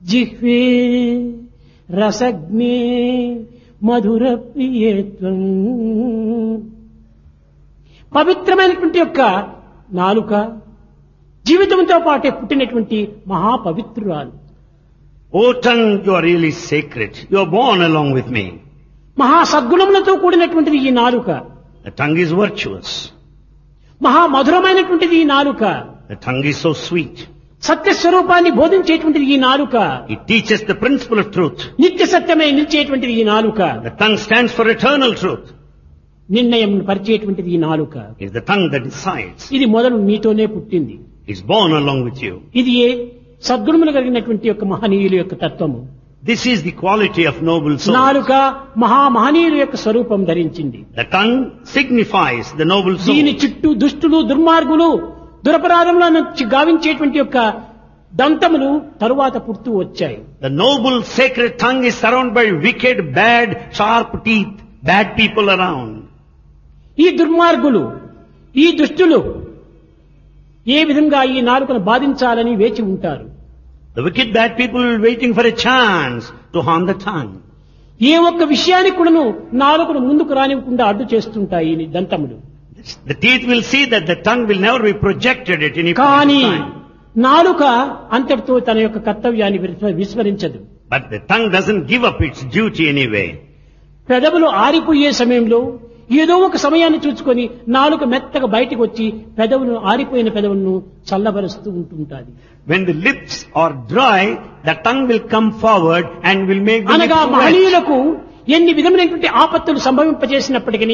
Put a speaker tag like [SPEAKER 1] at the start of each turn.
[SPEAKER 1] జిహ్వే రసజ్ఞే మధుర ప్రియేత్వం పవిత్రమైనటువంటి యొక్క నాలుక జీవితంతో పాటే పుట్టినటువంటి మహాపవిత్రురాలు
[SPEAKER 2] O tongue, you are really sacred. You are born along with me.
[SPEAKER 1] మహా సద్గుణములతో కూడినటువంటిది ఈ నాలుక
[SPEAKER 2] The tongue is virtuous.
[SPEAKER 1] మహా మధురమైనటువంటిది ఈ నాలుక
[SPEAKER 2] The tongue is so sweet.
[SPEAKER 1] సత్య స్వరూపాన్ని బోధించేటువంటిది ఈ నాలుక
[SPEAKER 2] It teaches the principle of truth.
[SPEAKER 1] నిత్య సత్యమై నిలిచేటువంటిది ఈ నాలుక
[SPEAKER 2] The tongue stands for eternal truth.
[SPEAKER 1] నిర్ణయం పరిచేటువంటిది ఈ నాలుక
[SPEAKER 2] It's the tongue that decides.
[SPEAKER 1] ఇది మొదలు మీతోనే పుట్టింది
[SPEAKER 2] It's born along with you.
[SPEAKER 1] ఇది ఏ సద్గుణములు కలిగినటువంటి యొక్క మహనీయుల యొక్క తత్వము
[SPEAKER 2] This is the quality of noble soul.
[SPEAKER 1] నాలుక మహా మహనీయుల యొక్క స్వరూపం ధరించింది
[SPEAKER 2] The tongue signifies the noble
[SPEAKER 1] దీని
[SPEAKER 2] soul.
[SPEAKER 1] చుట్టూ దుష్టులు దుర్మార్గులు దురపరాధములను గావించేటువంటి యొక్క దంతములు తరువాత పుడుతూ వచ్చాయి
[SPEAKER 2] The noble sacred tongue is surrounded by wicked, bad, sharp teeth, bad people around.
[SPEAKER 1] ఈ దుర్మార్గులు ఈ దుష్టులు ఏ విధంగా ఈ నాలుకను బాధించాలని వేచి ఉంటారు
[SPEAKER 2] The wicked, bad people are waiting for a chance to harm the tongue.
[SPEAKER 1] ఏ ఒక్క విషయానికి కూడాను నాలుకను ముందుకు రానివ్వకుండా అడ్డు చేస్తుంటాయి ఈ దంతములు
[SPEAKER 2] The teeth will see that the tongue will never be projected at any point
[SPEAKER 1] కానీ
[SPEAKER 2] in time.
[SPEAKER 1] నాలుక అంతటితో తన యొక్క కర్తవ్యాన్ని విస్మ- విస్మరించదు
[SPEAKER 2] But the tongue doesn't give up its duty anyway.
[SPEAKER 1] పెదవులు ఆరిపోయే సమయంలో ఏదో ఒక సమయాన్ని చూసుకొని నాలుక మెత్తగా బయటికి వచ్చి పెదవులను ఆరిపోయిన పెదవులను చల్లబరుస్తూ ఉంటుంటాది
[SPEAKER 2] When the lips are dry, the tongue will come forward and will make the
[SPEAKER 1] అనగా
[SPEAKER 2] lips wet.
[SPEAKER 1] మహనీయులకు ఎన్ని విధమైనటువంటి ఆపత్తులు సంభవింపజేసినప్పటికీ